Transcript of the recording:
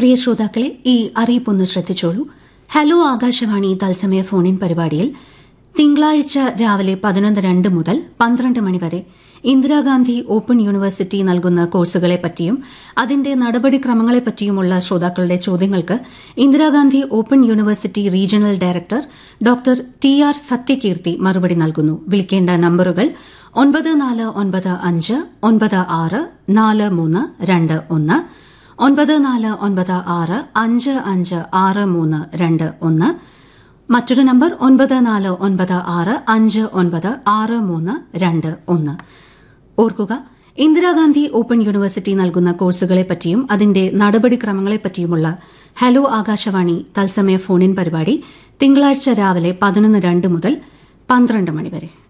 പ്രിയ ശ്രോതാക്കളെ ഈ അറിയിപ്പൊന്ന് ശ്രദ്ധിച്ചോളൂ ഹലോ ആകാശവാണി തത്സമയ ഫോണിൻ പരിപാടിയിൽ തിങ്കളാഴ്ച രാവിലെ പതിനൊന്ന് രണ്ട് മുതൽ പന്ത്രണ്ട് മണിവരെ ഇന്ദിരാഗാന്ധി ഓപ്പൺ യൂണിവേഴ്സിറ്റി നൽകുന്ന കോഴ്സുകളെപ്പറ്റിയും അതിന്റെ നടപടിക്രമങ്ങളെപ്പറ്റിയുമുള്ള ശ്രോതാക്കളുടെ ചോദ്യങ്ങൾക്ക് Indira Gandhi open university regional director doctor T R Sathyakeerthi മറുപടി നൽകുന്നു വിളിക്കേണ്ട നമ്പറുകൾ ഒൻപത് നാല് ഒൻപത് അഞ്ച് ഒൻപത് ആറ് നാല് മൂന്ന് രണ്ട് ഒന്ന് ഒൻപത് നാല് ഒൻപത് ആറ് അഞ്ച് അഞ്ച് ആറ് മൂന്ന് രണ്ട് ഒന്ന് മറ്റൊരു നമ്പർ ഒൻപത് നാല് ഒൻപത് ആറ് അഞ്ച് ഒൻപത് ആറ് മൂന്ന് രണ്ട് ഒന്ന് ഓർക്കുക ഇന്ദിരാഗാന്ധി ഓപ്പൺ യൂണിവേഴ്സിറ്റി നൽകുന്ന കോഴ്സുകളെപ്പറ്റിയും അതിന്റെ നടപടിക്രമങ്ങളെപ്പറ്റിയുമുള്ള ഹലോ ആകാശവാണി തത്സമയ ഫോണിൻ പരിപാടി തിങ്കളാഴ്ച രാവിലെ പതിനൊന്ന് രണ്ട് മുതൽ പന്ത്രണ്ട് മണിവരെ